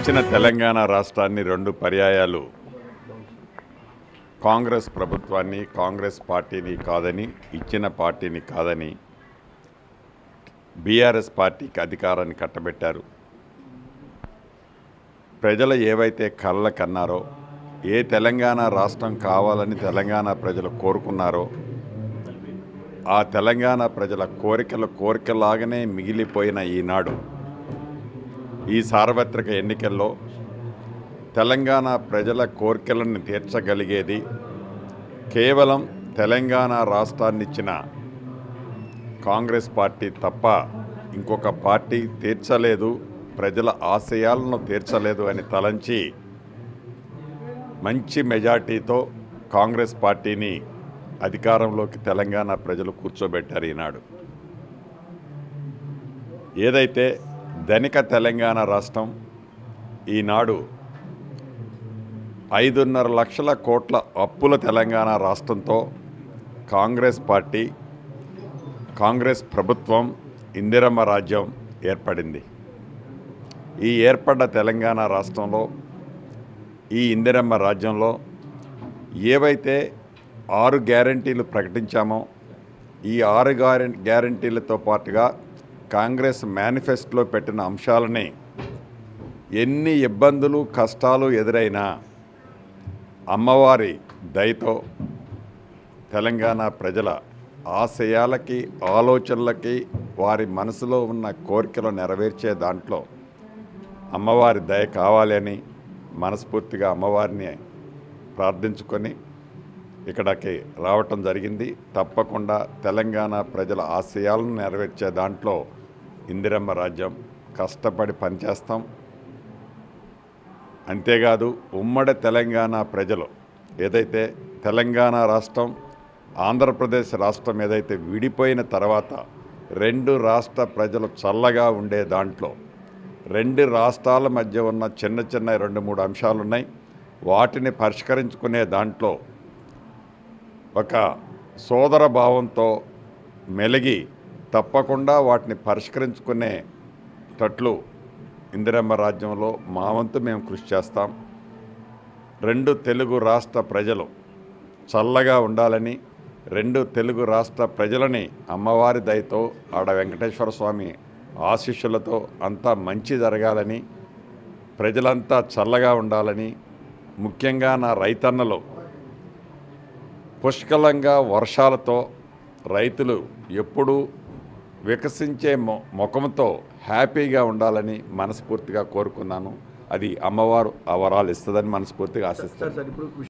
ఇచ్చిన తెలంగాణ రాష్ట్రాన్ని రెండు పర్యాయాలు కాంగ్రెస్ ప్రభుత్వాన్ని కాంగ్రెస్ పార్టీని కాదని ఇచ్చిన పార్టీని కాదని బీఆర్ఎస్ పార్టీకి అధికారాన్ని కట్టబెట్టారు ప్రజలు ఏవైతే కళ్ళ కన్నారో ఏ తెలంగాణ రాష్ట్రం కావాలని తెలంగాణ ప్రజలు కోరుకున్నారో ఆ తెలంగాణ ప్రజల కోరికలు కోరికలాగానే మిగిలిపోయిన ఈనాడు ఈ సార్వత్రిక ఎన్నికల్లో తెలంగాణ ప్రజల కోరికలను తీర్చగలిగేది కేవలం తెలంగాణ రాష్ట్రాన్ని ఇచ్చిన కాంగ్రెస్ పార్టీ తప్ప ఇంకొక పార్టీ తీర్చలేదు ప్రజల ఆశయాలను తీర్చలేదు అని తలంచి మంచి మెజార్టీతో కాంగ్రెస్ పార్టీని అధికారంలోకి తెలంగాణ ప్రజలు కూర్చోబెట్టారు ఈనాడు ఏదైతే ధనిక తెలంగాణ రాష్ట్రం ఈనాడు ఐదున్నర లక్షల కోట్ల అప్పుల తెలంగాణ రాష్ట్రంతో కాంగ్రెస్ పార్టీ కాంగ్రెస్ ప్రభుత్వం ఇందిరమ్మ రాజ్యం ఏర్పడింది ఈ ఏర్పడ్డ తెలంగాణ రాష్ట్రంలో ఈ ఇందిరమ్మ రాజ్యంలో ఏవైతే ఆరు గ్యారంటీలు ప్రకటించామో ఈ ఆరు గ్యారెం గ్యారంటీలతో పాటుగా కాంగ్రెస్ మేనిఫెస్టోలో పెట్టిన అంశాలని ఎన్ని ఇబ్బందులు కష్టాలు ఎదురైనా అమ్మవారి దయతో తెలంగాణ ప్రజల ఆశయాలకి ఆలోచనలకి వారి మనసులో ఉన్న కోరికలు నెరవేర్చే దాంట్లో అమ్మవారి దయ కావాలి అని మనస్ఫూర్తిగా అమ్మవారిని ప్రార్థించుకొని ఇక్కడికి రావటం జరిగింది తప్పకుండా తెలంగాణ ప్రజల ఆశయాలను నెరవేర్చే దాంట్లో ఇందిరమ్మ రాజ్యం కష్టపడి పనిచేస్తాం అంతేకాదు ఉమ్మడి తెలంగాణ ప్రజలు ఏదైతే తెలంగాణ రాష్ట్రం ఆంధ్రప్రదేశ్ రాష్ట్రం ఏదైతే విడిపోయిన తర్వాత రెండు రాష్ట్ర ప్రజలు చల్లగా ఉండే దాంట్లో రెండు రాష్ట్రాల మధ్య ఉన్న చిన్న చిన్న రెండు మూడు అంశాలు ఉన్నాయి వాటిని పరిష్కరించుకునే దాంట్లో ఒక సోదర భావంతో మెలిగి తప్పకుండా వాటిని పరిష్కరించుకునేటట్లు ఇందిరమ్మ రాజ్యంలో మా వంతు మేము కృషి చేస్తాం రెండు తెలుగు రాష్ట్ర ప్రజలు చల్లగా ఉండాలని రెండు తెలుగు రాష్ట్ర ప్రజలని అమ్మవారి దయతో ఆడ వెంకటేశ్వర స్వామి ఆశీస్సులతో అంతా మంచి జరగాలని ప్రజలంతా చల్లగా ఉండాలని ముఖ్యంగా నా రైతన్నలు పుష్కలంగా వర్షాలతో రైతులు ఎప్పుడూ వికసించే మొ ముఖంతో హ్యాపీగా ఉండాలని మనస్ఫూర్తిగా కోరుకున్నాను అది అమ్మవారు ఆ వరాలు ఇస్తుందని మనస్ఫూర్తిగా ఆశిస్తాను సార్ సార్ ఇప్పుడు